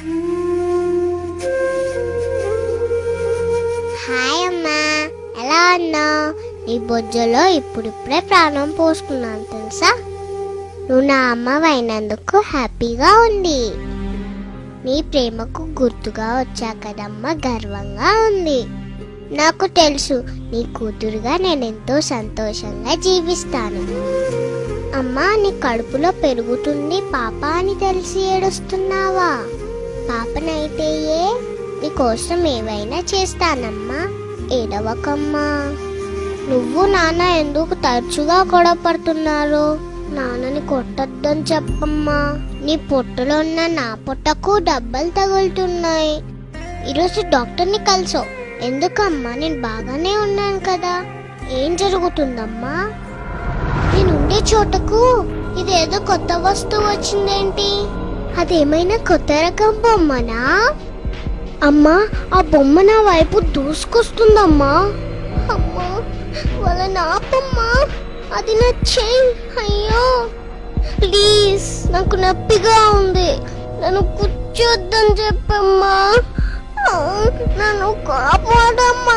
hi అమ్మా ఎలా ఉన్నావు నీ బొజ్జలో ఇప్పుడిప్పుడే ప్రాణం పోసుకున్నాను తెలుసా నువ్వు నా అమ్మ అయినందుకు హ్యాపీగా ఉంది నీ ప్రేమకు గుర్తుగా వచ్చా కదమ్మా గర్వంగా ఉంది నాకు తెలుసు నీ కూతురుగా నేను ఎంతో సంతోషంగా జీవిస్తాను అమ్మా నీ కడుపులో పెరుగుతుంది పాప అని తెలిసి ఏడుస్తున్నావా పాపనైతే ఏ నీకోసం ఏవైనా చేస్తానమ్మా ఏడవకమ్మా నువ్వు నాన్న ఎందుకు తరచుగా గొడవ పడుతున్నారు నాన్నని కొట్టొద్దని చెప్పమ్మా నీ పొట్టలో ఉన్న నా పొట్టకు డబ్బలు తగులుతున్నాయి ఈరోజు డాక్టర్ని కలిసావు ఎందుకమ్మా నేను బాగానే ఉన్నాను కదా ఏం జరుగుతుందమ్మా నేనుండే చోటకు ఇదేదో కొత్త వస్తువు వచ్చిందేంటి అదేమైనా కొత్త రకం బొమ్మనా అమ్మా ఆ బొమ్మ నా వైపు దూసుకొస్తుందమ్మా అమ్మా వాళ్ళ నాపమ్మా అది నా చెయ్యి అయ్యో ప్లీజ్ నాకు నొప్పిగా ఉంది నన్ను కూర్చోద్దని చెప్పమ్మా ఆ, నన్ను కాపాడమ్మా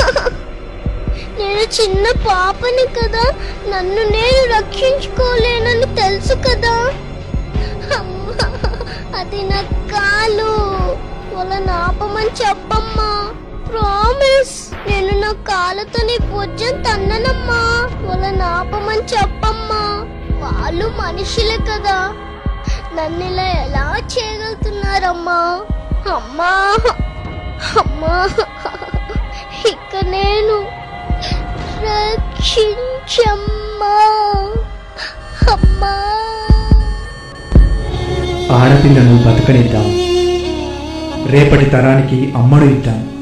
నేను చిన్న పాపని కదా నన్ను నేను రక్షించుకోలేనని తెలుసు కదా అమ్మా, అది నా కాలు వాళ్ళ నాపమని చెప్పమ్మా ప్రామిస్ నేను నా కాళ్ళతో నీ భుజం తన్ననమ్మా వాళ్ళ నాపమని చెప్పమ్మా వాళ్ళు మనుషులే కదా నన్ను ఇలా ఎలా చేయగలుగుతున్నారమ్మా అమ్మా అమ్మా ఇక నేను రక్షించమ్మా అమ్మా ఆడపిల్లను బతకనిద్దాం రేపటి తరానికి అమ్మడు ఇద్దాం